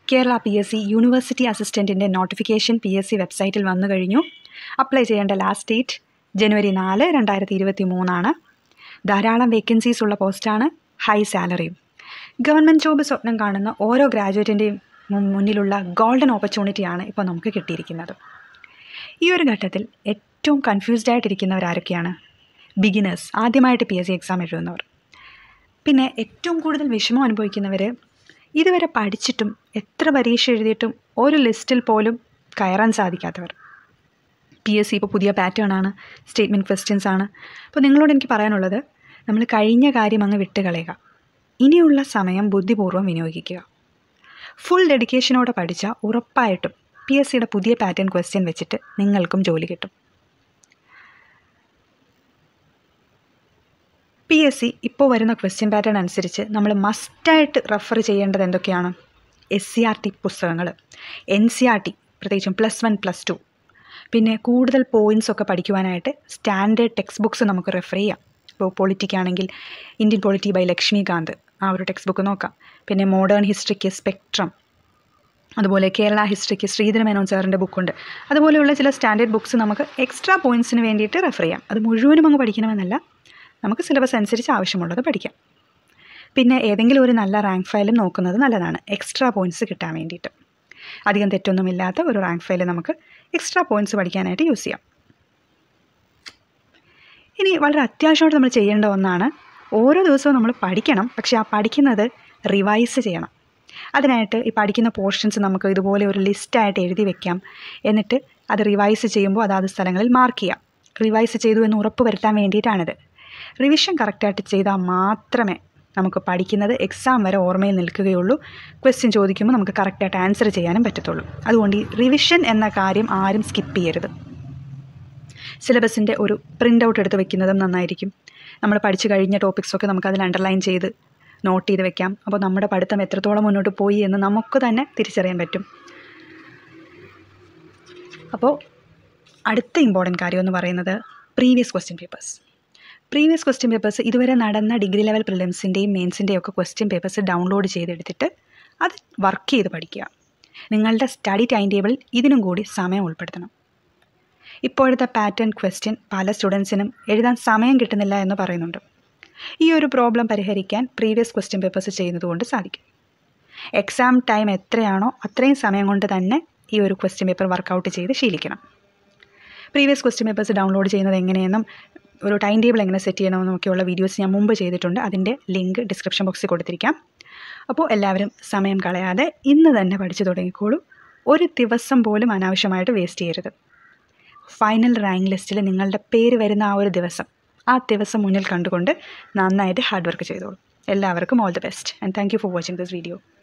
Kerala P S C university അസിസ്റ്റൻറ്റിൻ്റെ notification P S C വെബ്സൈറ്റിൽ വന്നു കഴിഞ്ഞു അപ്ലൈ ചെയ്യേണ്ട ലാസ്റ്റ് ഡേറ്റ് ജനുവരി നാല് രണ്ടായിരത്തി ഇരുപത്തി മൂന്നാണ് ധാരാളം വേക്കൻസീസ് ഉള്ള പോസ്റ്റാണ് ഹൈ സാലറിയും ഗവൺമെൻറ് ജോബ് സ്വപ്നം കാണുന്ന ഓരോ ഗ്രാജുവേറ്റിൻ്റെയും മുന്നിലുള്ള ഗോൾഡൻ ഓപ്പർച്യൂണിറ്റിയാണ് ഇപ്പോൾ നമുക്ക് കിട്ടിയിരിക്കുന്നത് ഈ ഒരു ഘട്ടത്തിൽ ഏറ്റവും കൺഫ്യൂസ്ഡ് ആയിട്ടിരിക്കുന്നവർ ആരൊക്കെയാണ് ബിഗിനേഴ്സ് ആദ്യമായിട്ട് പി എസ് സി എക്സാം എഴുതുന്നവർ പിന്നെ ഏറ്റവും കൂടുതൽ വിഷമം അനുഭവിക്കുന്നവർ ഇതുവരെ പഠിച്ചിട്ടും എത്ര പരീക്ഷ എഴുതിയിട്ടും ഒരു ലിസ്റ്റിൽ പോലും കയറാൻ സാധിക്കാത്തവർ പി എസ് സി ഇപ്പോൾ പുതിയ പാറ്റേൺ ആണ് സ്റ്റേറ്റ്മെൻറ്റ് ക്വസ്റ്റ്യൻസ് ആണ് അപ്പോൾ നിങ്ങളോട് എനിക്ക് പറയാനുള്ളത് നമ്മൾ കഴിഞ്ഞ കാര്യം അങ്ങ് വിട്ടുകളയുക ഇനിയുള്ള സമയം ബുദ്ധിപൂർവ്വം വിനിയോഗിക്കുക ഫുൾ ഡെഡിക്കേഷനോടെ പഠിച്ചാൽ ഉറപ്പായിട്ടും പി എസ് സിയുടെ പുതിയ പാറ്റേൺ ക്വസ്റ്റ്യൻ വെച്ചിട്ട് നിങ്ങൾക്കും ജോലി കിട്ടും പി എസ് സി ഇപ്പോൾ വരുന്ന ക്വസ്റ്റ്യൻ പാറ്റേൺ അനുസരിച്ച് നമ്മൾ മസ്റ്റായിട്ട് റെഫർ ചെയ്യേണ്ടത് എന്തൊക്കെയാണ് എസ് സി ആർ ടി പുസ്തകങ്ങൾ എൻ സി ആർ ടി പ്രത്യേകിച്ചും പ്ലസ് വൺ പ്ലസ് ടു പിന്നെ കൂടുതൽ പോയിൻറ്റ്സ് ഒക്കെ പഠിക്കുവാനായിട്ട് സ്റ്റാൻഡേർഡ് ടെക്സ്റ്റ് ബുക്സ് നമുക്ക് റെഫർ ചെയ്യാം ഇപ്പോൾ പൊളിറ്റിക് ആണെങ്കിൽ ഇന്ത്യൻ പൊളിറ്റി ബൈ ലക്ഷ്മികാന്ത് ആ ഒരു ടെക്സ്റ്റ് ബുക്ക് നോക്കാം പിന്നെ മോഡേൺ ഹിസ്റ്ററിക്ക് സ്പെക്ട്രം അതുപോലെ കേരള ഹിസ്റ്ററിക്ക് ശ്രീധര മേനോൻ സാറിൻ്റെ ബുക്കുണ്ട് അതുപോലെയുള്ള ചില സ്റ്റാൻഡേർഡ് ബുക്സ് നമുക്ക് എക്സ്ട്രാ പോയിൻറ്റ്സിന് വേണ്ടിയിട്ട് റെഫർ ചെയ്യാം അത് മുഴുവനും അങ്ങ് പഠിക്കണമെന്നല്ല നമുക്ക് സിലബസ് അനുസരിച്ച് ആവശ്യമുള്ളത് പഠിക്കാം പിന്നെ ഏതെങ്കിലും ഒരു നല്ല റാങ്ക് ഫയലും നോക്കുന്നത് നല്ലതാണ് എക്സ്ട്രാ പോയിൻറ്റ്സ് കിട്ടാൻ വേണ്ടിയിട്ട് അധികം തെറ്റൊന്നുമില്ലാത്ത ഒരു റാങ്ക് ഫയൽ നമുക്ക് എക്സ്ട്രാ പോയിൻറ്റ്സ് പഠിക്കാനായിട്ട് യൂസ് ചെയ്യാം ഇനി വളരെ അത്യാവശ്യമായിട്ട് നമ്മൾ ചെയ്യേണ്ട ഒന്നാണ് ഓരോ ദിവസവും നമ്മൾ പഠിക്കണം പക്ഷേ ആ പഠിക്കുന്നത് റിവൈസ് ചെയ്യണം അതിനായിട്ട് ഈ പഠിക്കുന്ന പോർഷൻസ് നമുക്ക് ഇതുപോലെ ഒരു ലിസ്റ്റായിട്ട് എഴുതി വെക്കാം എന്നിട്ട് അത് റിവൈസ് ചെയ്യുമ്പോൾ അതാത് സ്ഥലങ്ങളിൽ മാർക്ക് ചെയ്യാം റിവൈസ് ചെയ്തു എന്ന് ഉറപ്പ് വരുത്താൻ വേണ്ടിയിട്ടാണിത് റിവിഷൻ കറക്റ്റായിട്ട് ചെയ്താൽ മാത്രമേ നമുക്ക് പഠിക്കുന്നത് എക്സാം വരെ ഓർമ്മയിൽ നിൽക്കുകയുള്ളൂ ക്വസ്റ്റ്യൻ ചോദിക്കുമ്പോൾ നമുക്ക് കറക്റ്റായിട്ട് ആൻസർ ചെയ്യാനും പറ്റത്തുള്ളൂ അതുകൊണ്ട് ഈ റിവിഷൻ എന്ന കാര്യം ആരും സ്കിപ്പ് ചെയ്യരുത് സിലബസിൻ്റെ ഒരു പ്രിൻ്റ് ഔട്ട് എടുത്ത് വെക്കുന്നതും നന്നായിരിക്കും നമ്മൾ പഠിച്ചു കഴിഞ്ഞ ടോപ്പിക്സൊക്കെ നമുക്ക് അതിൽ അണ്ടർലൈൻ ചെയ്ത് നോട്ട് ചെയ്ത് വെക്കാം അപ്പോൾ നമ്മുടെ പഠിത്തം എത്രത്തോളം മുന്നോട്ട് പോയി എന്ന് നമുക്ക് തന്നെ തിരിച്ചറിയാൻ പറ്റും അപ്പോൾ അടുത്ത ഇമ്പോർട്ടൻറ്റ് കാര്യം എന്ന് പറയുന്നത് previous question papers previous question papers ഇതുവരെ നടന്ന ഡിഗ്രി ലെവൽ പ്രിലിംസിൻ്റെയും മെയിൻസിൻ്റെയും ഒക്കെ ക്വസ്റ്റ്യൻ പേപ്പേഴ്സ് ഡൗൺലോഡ് ചെയ്തെടുത്തിട്ട് അത് വർക്ക് ചെയ്ത് പഠിക്കുക നിങ്ങളുടെ സ്റ്റഡി ടൈം ടേബിളിൽ ഇതിനും കൂടി സമയം ഉൾപ്പെടുത്തണം ഇപ്പോഴത്തെ പാറ്റേൺ ക്വസ്റ്റ്യൻ പല സ്റ്റുഡൻസിനും എഴുതാൻ സമയം കിട്ടുന്നില്ല എന്ന് പറയുന്നുണ്ട് ഈ ഒരു പ്രോബ്ലം പരിഹരിക്കാൻ പ്രീവിയസ് ക്വസ്റ്റ്യൻ പേപ്പേഴ്സ് ചെയ്യുന്നത് കൊണ്ട് സാധിക്കും എക്സാം ടൈം എത്രയാണോ അത്രയും സമയം കൊണ്ട് തന്നെ ഈ ഒരു ക്വസ്റ്റ്യൻ പേപ്പർ വർക്കൗട്ട് ചെയ്ത് ശീലിക്കണം പ്രീവിയസ് ക്വസ്റ്റ്യൻ പേപ്പേഴ്സ് ഡൗൺലോഡ് ചെയ്യുന്നത് എങ്ങനെയെന്നും ഒരു ടൈം ടേബിൾ എങ്ങനെ സെറ്റ് ചെയ്യണമെന്നും ഒക്കെയുള്ള വീഡിയോസ് ഞാൻ മുമ്പ് ചെയ്തിട്ടുണ്ട് അതിൻ്റെ ലിങ്ക് ഡിസ്ക്രിപ്ഷൻ ബോക്സിൽ കൊടുത്തിരിക്കാം അപ്പോൾ എല്ലാവരും സമയം കളയാതെ ഇന്ന് തന്നെ പഠിച്ചു തുടങ്ങിക്കോളൂ ഒരു ദിവസം പോലും അനാവശ്യമായിട്ട് വേസ്റ്റ് ചെയ്യരുത് ഫൈനൽ റാങ്ക് ലിസ്റ്റിൽ നിങ്ങളുടെ പേര് വരുന്ന ആ ഒരു ദിവസം ആ ദിവസം മുന്നിൽ കണ്ടുകൊണ്ട് നന്നായിട്ട് ഹാർഡ് വർക്ക് ചെയ്തോളൂ എല്ലാവർക്കും all the best and thank you for watching this video